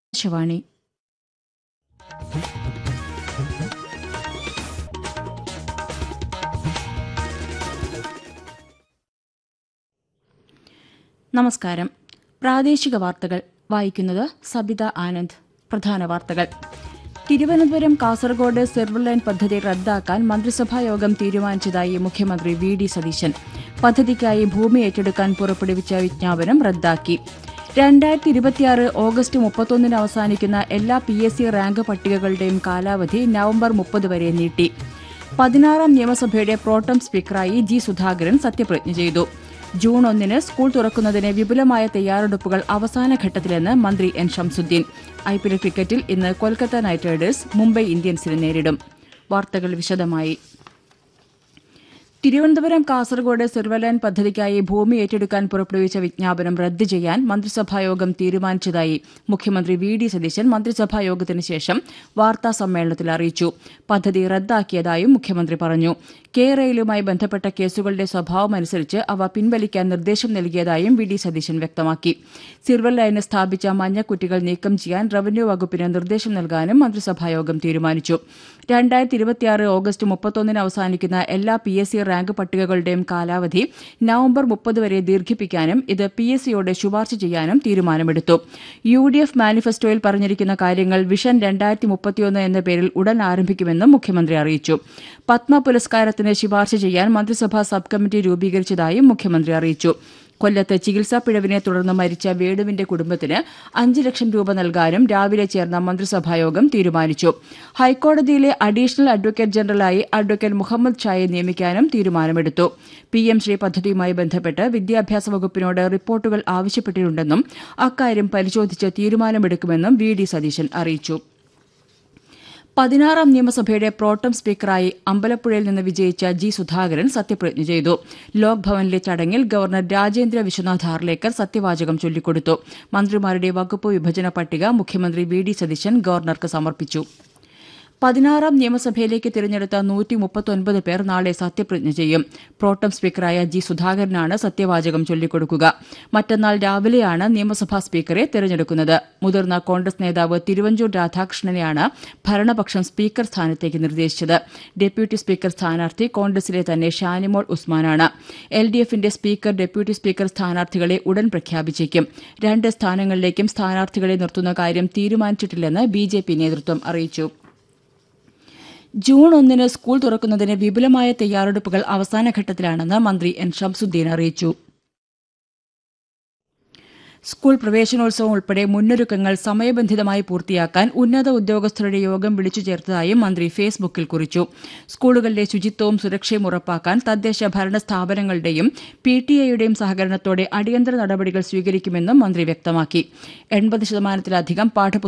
ആകാശവാണി നമസ്കാരം പ്രാദേശിക വാർത്തകൾ വായിക്കുന്നത് സബിത ആനന്ദ് പ്രധാന വാർത്തകൾ തിരുവനന്തപുരം കാസർഗോഡ് സെർവർ ലൈൻ പദ്ധതി റദ്ദാക്കാൻ മന്ത്രിസഭാ യോഗം തീരുമാനിച്ചതായി മുഖ്യമന്ത്രി വി ഡി സതീശൻ പദ്ധതിക്കായി ഭൂമി ഏറ്റെടുക്കാൻ പുറപ്പെടുവിച്ച വിജ്ഞാപനം റദ്ദാക്കി രണ്ടായിരത്തി ഇരുപത്തിയാറ് ഓഗസ്റ്റ് മുപ്പത്തൊന്നിന് അവസാനിക്കുന്ന എല്ലാ പി എസ് സി റാങ്ക് പട്ടികകളുടെയും കാലാവധി നവംബർ മുപ്പത് വരെ നീട്ടി പതിനാറാം നിയമസഭയുടെ പ്രോട്ടം സ്പീക്കറായി ജി സുധാകരൻ സത്യപ്രതിജ്ഞ ചെയ്തു ജൂൺ ഒന്നിന് സ്കൂൾ തുറക്കുന്നതിന് വിപുലമായ തയ്യാറെടുപ്പുകൾ അവസാന ഘട്ടത്തിലെന്ന് മന്ത്രി എൻ ഷംസുദ്ദീൻ ഐപിഎൽ ക്രിക്കറ്റിൽ ഇന്ന് കൊൽക്കത്ത നൈറ്റ് റൈഡേഴ്സ് മുംബൈ ഇന്ത്യൻസിനെ നേരിടും വാർത്തകൾ വിശദമായി തിരുവനന്തപുരം കാസർഗോഡ് സെർവലൈൻ പദ്ധതിക്കായി ഭൂമി ഏറ്റെടുക്കാൻ പുറപ്പെടുവിച്ച വിജ്ഞാപനം റദ്ദ് ചെയ്യാൻ മന്ത്രിസഭായോഗം തീരുമാനിച്ചതായി മുഖ്യമന്ത്രി വി ഡി സതീശൻ മന്ത്രിസഭായോഗത്തിന് ശേഷം വാർത്താ സമ്മേളനത്തിൽ അറിയിച്ചു പദ്ധതി റദ്ദാക്കിയതായും മുഖ്യമന്ത്രി പറഞ്ഞു കെ റെയിലുമായി ബന്ധപ്പെട്ട കേസുകളുടെ സ്വഭാവമനുസരിച്ച് അവ പിൻവലിക്കാൻ നിർദ്ദേശം നൽകിയതായും വി ഡി സതീശൻ വ്യക്തമാക്കി സിൽവർ ലൈന് സ്ഥാപിച്ച മഞ്ഞക്കുറ്റികൾ നീക്കം ചെയ്യാൻ റവന്യൂ വകുപ്പിന് നിർദ്ദേശം നൽകാനും മന്ത്രിസഭായോഗം തീരുമാനിച്ചു രണ്ടായിരത്തി ഇരുപത്തിയാറ് ഓഗസ്റ്റ് മുപ്പത്തൊന്നിന് അവസാനിക്കുന്ന എല്ലാ പി എസ് സി റാങ്ക് പട്ടികകളുടെയും കാലാവധി നവംബർ മുപ്പത് വരെ ദീർഘിപ്പിക്കാനും ഇത് പി എസ് സിയോട് ശുപാർശ ചെയ്യാനും തീരുമാനമെടുത്തു യു ഡി എഫ് മാനിഫെസ്റ്റോയിൽ പറഞ്ഞിരിക്കുന്ന കാര്യങ്ങൾ വിഷൻ രണ്ടായിരത്തി മുപ്പത്തിയൊന്ന് എന്ന പേരിൽ ഉടൻ ആരംഭിക്കുമെന്നും മുഖ്യമന്ത്രി അറിയിച്ചു പത്മ പുരസ്കാരത്തിന് ശുപാർശ ചെയ്യാൻ മന്ത്രിസഭാ സബ് കമ്മിറ്റി രൂപീകരിച്ചതായും മുഖ്യമന്ത്രി അറിയിച്ചു കൊല്ലത്ത് ചികിത്സാ പിഴവിനെ തുടർന്ന് മരിച്ച വേണുവിന്റെ കുടുംബത്തിന് അഞ്ച് ലക്ഷം രൂപ നൽകാനും രാവിലെ ചേർന്ന മന്ത്രിസഭായോഗം തീരുമാനിച്ചു ഹൈക്കോടതിയിലെ അഡീഷണൽ അഡ്വക്കേറ്റ് ജനറലായി അഡ്വക്കേറ്റ് മുഹമ്മദ് ഷായെ നിയമിക്കാനും തീരുമാനമെടുത്തു പി എം ശ്രീ പദ്ധതിയുമായി ബന്ധപ്പെട്ട് വിദ്യാഭ്യാസ വകുപ്പിനോട് റിപ്പോർട്ടുകൾ ആവശ്യപ്പെട്ടിട്ടുണ്ടെന്നും അക്കാര്യം പരിശോധിച്ച് തീരുമാനമെടുക്കുമെന്നും വി ഡി സതീശൻ അറിയിച്ചു പതിനാറാം നിയമസഭയുടെ പ്രോട്ടം സ്പീക്കറായി അമ്പലപ്പുഴയിൽ നിന്ന് വിജയിച്ച ജി സുധാകരൻ സത്യപ്രതിജ്ഞ ചെയ്തു ലോക് ഭവനിലെ ചടങ്ങിൽ ഗവർണർ രാജേന്ദ്ര വിശ്വനാഥ് ഹാർലേക്കർ സത്യവാചകം ചൊല്ലിക്കൊടുത്തു മന്ത്രിമാരുടെ വകുപ്പ് വിഭജന പട്ടിക മുഖ്യമന്ത്രി വി ഡി സതീശൻ ഗവർണർക്ക് സമർപ്പിച്ചു പതിനാറാം നിയമസഭയിലേക്ക് തിരഞ്ഞെടുത്ത നൂറ്റി മുപ്പത്തൊൻപത് പേർ നാളെ സത്യപ്രതിജ്ഞ ചെയ്യും പ്രോട്ടം സ്പീക്കറായ ജി സുധാകരനാണ് സത്യവാചകം ചൊല്ലിക്കൊടുക്കുക മറ്റന്നാൾ രാവിലെയാണ് നിയമസഭാ സ്പീക്കറെ തിരഞ്ഞെടുക്കുന്നത് മുതിർന്ന കോൺഗ്രസ് നേതാവ് തിരുവഞ്ചൂർ രാധാകൃഷ്ണനെയാണ് ഭരണപക്ഷം സ്പീക്കർ സ്ഥാനത്തേക്ക് നിർദ്ദേശിച്ചത് ഡെപ്യൂട്ടി സ്പീക്കർ സ്ഥാനാർത്ഥി കോൺഗ്രസിലെ തന്നെ ഷാനിമോൾ ഉസ്മാനാണ് എൽ ഡി എഫിന്റെ സ്പീക്കർ ഡെപ്യൂട്ടി സ്പീക്കർ സ്ഥാനാർത്ഥികളെ ഉടൻ പ്രഖ്യാപിച്ചേക്കും രണ്ട് സ്ഥാനങ്ങളിലേക്കും സ്ഥാനാർത്ഥികളെ നിർത്തുന്ന കാര്യം തീരുമാനിച്ചിട്ടില്ലെന്ന് ബി ജെ പി നേതൃത്വം അറിയിച്ചു ജൂൺ ഒന്നിന് സ്കൂൾ തുറക്കുന്നതിന് വിപുലമായ തയ്യാറെടുപ്പുകൾ അവസാനഘട്ടത്തിലാണെന്ന് മന്ത്രി എൻ ഷംസുദ്ദീൻ അറിയിച്ചു സ്കൂൾ പ്രവേശനോത്സവം ഉൾപ്പെടെ മുന്നൊരുക്കങ്ങൾ സമയബന്ധിതമായി പൂർത്തിയാക്കാൻ ഉന്നത ഉദ്യോഗസ്ഥരുടെ യോഗം വിളിച്ചു ചേർത്തതായും മന്ത്രി ഫേസ്ബുക്കിൽ കുറിച്ചു സ്കൂളുകളിലെ ശുചിത്വവും സുരക്ഷയും ഉറപ്പാക്കാൻ തദ്ദേശ ഭരണ സ്ഥാപനങ്ങളുടെയും പി ടി എയുടെയും സഹകരണത്തോടെ അടിയന്തര നടപടികൾ സ്വീകരിക്കുമെന്നും മന്ത്രി വ്യക്തമാക്കി എൺപത് ശതമാനത്തിലധികം പാഠപുസ്തകങ്ങൾ